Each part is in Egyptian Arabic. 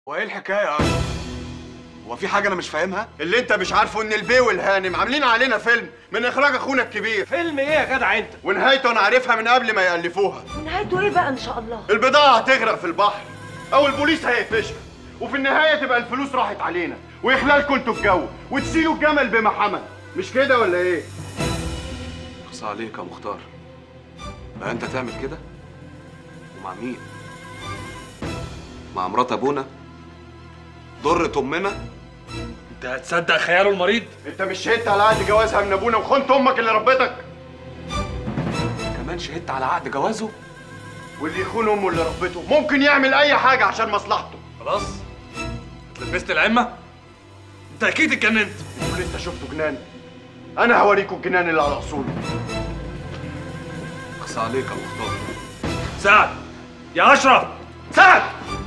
وايه الحكايه يا اشرف هو في حاجه انا مش فاهمها اللي انت مش عارفه ان البيه والهانم عاملين علينا فيلم من اخراج اخونا الكبير فيلم ايه يا جدع انت ونهايته انا عارفها من قبل ما يالفوها نهايته ايه بقى ان شاء الله البضاعه هتغرق في البحر او البوليس هيقفشها وفي النهايه تبقى الفلوس راحت علينا ويخلالكم انتوا الجو وتسيلوا الجمل بما حمل مش كده ولا ايه اقصى عليك يا مختار بقى انت تعمل كده ومع مين مع مرات ابونا ضرة امنا انت هتصدق خياله المريض انت مش شهدت على عقد جوازها من ابونا وخنت امك اللي ربتك كمان شهدت على عقد جوازه واللي يخون امه اللي ربته ممكن يعمل اي حاجه عشان مصلحته خلاص اتلبست العمه انت اكيد اتجننت واللي انت شفته جنان انا هوريكوا الجنان اللي على اصوله اقصى عليك يا مختار سعد يا اشرف سعد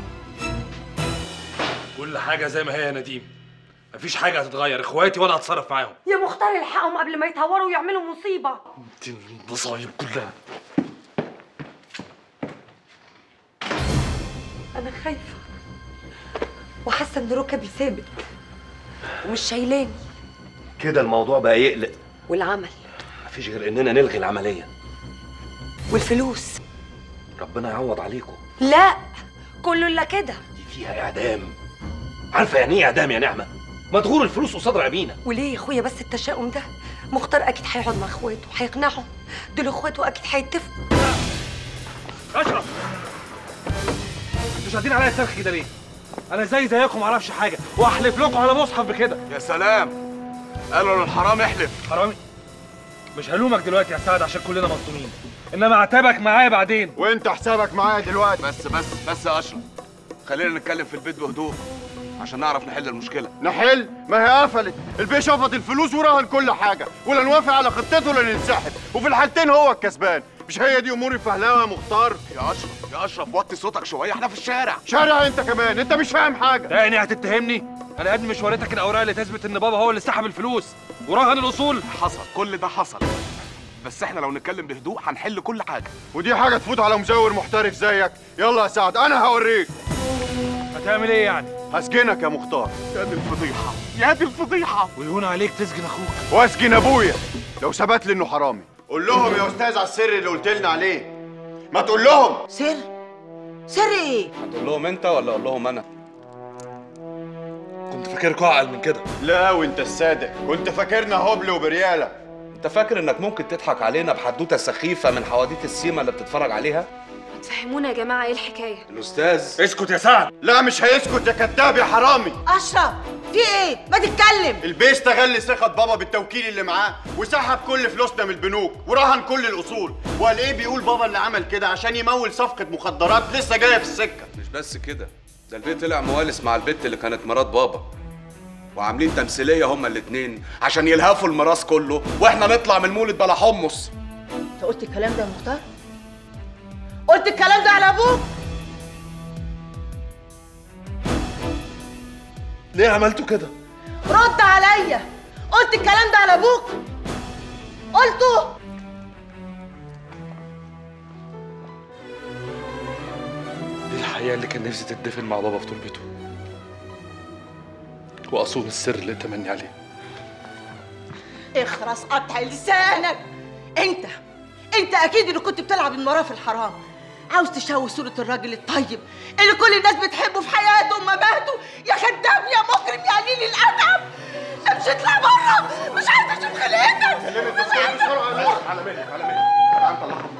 كل حاجه زي ما هي يا نديم مفيش حاجه هتتغير اخواتي وانا هتصرف معاهم يا مختار الحقهم قبل ما يتهوروا ويعملوا مصيبه دي المصايب كلها انا خايفه وحاسه ان ركبي ثابت ومش شايلاني كده الموضوع بقى يقلق والعمل مفيش غير اننا نلغي العمليه والفلوس ربنا يعوض عليكم لا كله الا كده دي فيها اعدام عارفه يعني ايه اعدام يا نعمه مدغور الفلوس قصاد رقبينا وليه يا اخويا بس التشاؤم ده مختار اكيد هيقعد مع اخواته هيقنعهم دول اخواته اكيد هيتفقوا اشرف انتوا شادين عليا السلخ كده ليه انا زي زيكم معرفش حاجه واحلف لكم على مصحف بكده يا سلام قالوا للحرام احلف حرامي مش هلومك دلوقتي يا سعد عشان كلنا مصدومين انما اعتبك معايا بعدين وانت حسابك معايا دلوقتي بس بس بس يا اشرف خلينا نتكلم في البيت بهدوء عشان نعرف نحل المشكله نحل ما هي قفلت البيه شفط الفلوس وراهن كل حاجه ولا نوافق على خطته ولا ننسحب وفي الحالتين هو الكسبان مش هي دي امور الفهلاوه يا مختار يا اشرف يا اشرف وطي صوتك شويه احنا في الشارع شارع انت كمان انت مش فاهم حاجه تاني هتتهمني انا قبل مش وريتك الاوراق اللي تثبت ان بابا هو اللي سحب الفلوس وراهن الاصول حصل كل ده حصل بس احنا لو نتكلم بهدوء هنحل كل حاجه ودي حاجه تفوت على مزور محترف زيك يلا يا سعد انا هوريك هتعمل ايه يعني هسجنك يا مختار يا دي الفضيحه يا دي الفضيحه ويهون عليك تسجن اخوك واسجن ابويا لو ثبت لي انه حرامي قول لهم يا استاذ على السر اللي قلت لنا عليه ما تقول لهم سر سر ايه هتقول لهم انت ولا اقول لهم انا كنت فاكركوا اعقل من كده لا وانت الصادق كنت فاكرنا هبل وبرياله انت فاكر انك ممكن تضحك علينا بحدوته سخيفه من حواديت السيما اللي بتتفرج عليها فهمونا يا جماعة ايه الحكاية الاستاذ اسكت يا سعد لا مش هيسكت يا كذاب يا حرامي اشرف في ايه ما تتكلم البيه استغل ثقة بابا بالتوكيل اللي معاه وسحب كل فلوسنا من البنوك ورهن كل الأصول وقال إيه بيقول بابا اللي عمل كده عشان يمول صفقة مخدرات لسه جاية في السكة مش بس كده ده البيت طلع موالس مع البت اللي كانت مرات بابا وعاملين تمثيليه هما الاتنين عشان يلهفوا الميراث كله واحنا نطلع من المولد بلا حمص انت قلت الكلام ده يا مختار قلت الكلام ده على ابوك ليه عملتوا كده رد عليا قلت الكلام ده على ابوك قلته دي الحقيقه اللي كان نفسي تدفن مع بابا في تربته واصون السر اللي تمني عليه اخرس قطع لسانك انت انت اكيد اللي كنت بتلعب المراه في الحرام عاوز تشوه صورة الراجل الطيب اللي كل الناس بتحبه في حياته ومماته يا خدام يا مجرم يا قليل الأدب امشي اطلع بره مش عايزة اشوف خلقتك بسرعة على مهلك على مهلك تعال نطلعها